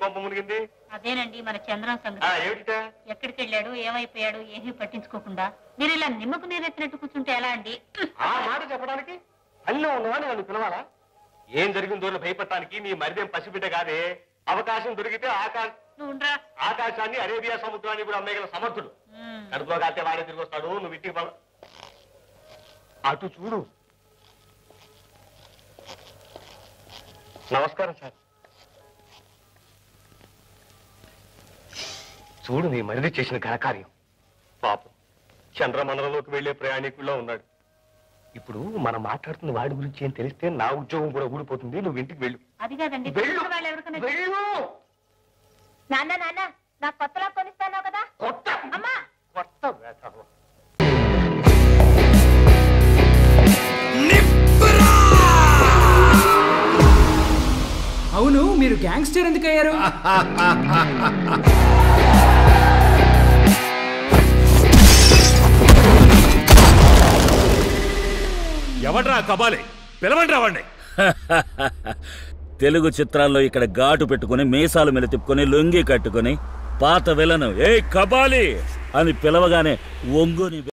కొంప మునిగింది అదేనండి మన చంద్రం ఆ సంగతి ఏమిటిట ఎక్కడికి వెళ్ళాడు ఏమైపోయాడు ఏమీ పట్టించుకోకుండా మీరు ఇలా నిమ్మకు నీరెత్తినట్టు కూర్చుంటే ఎలా అండి ఆ మాట చెప్పడానికి అల్లో ఉన్నవాని నన్ను పిలవాలా ఏం జరిగిందో అని భయపడటానికి నీ మరిదేం పసిబిడ్డ కాదే అవకాశం దొరికితే ఆకాశ నువ్వు ఉండరా ఆకాశాన్ని అరేబియా సముద్రాన్ని కూడా అమ్మేగల సమర్థుడు ఉమ్. కడుపులో కాస్తే వాడే తిరిగి వస్తాడు నువ్వు ఇంటికి పద అటు చూడు నమస్కారం సార్ చూడు నీ మరిది చేసిన ఘనకార్యం పాపం చంద్రమండలంలోకి వెళ్లే ప్రయాణికుల్లో ఉన్నాడు ఇప్పుడు మనం మాట్లాడుతున్న వాడి గురించి ఏం తెలిస్తే నా ఉద్యోగం కూడా ఊడిపోతుంది నువ్వు ఇంటికి వెళ్ళు అది కాదండి వెళ్ళు పక్కన వాళ్ళు ఎవరికైనా వెళ్ళు నాన్న నాన్న నాకు కొత్తలా కొనిస్తాను కదా కొత్త అమ్మా కొత్త వేధవ. అవును మీరు గ్యాంగ్స్టర్ ఎందుకు అయ్యారు ఎవడ్రా కబాలి పిలవండి రావండి తెలుగు చిత్రాల్లో ఇక్కడ ఘాటు పెట్టుకుని మీసాలు మీద తిప్పుకొని లొంగి కట్టుకుని పాత విలను ఏ కబాలి అని పిలవగానే ఒంగుని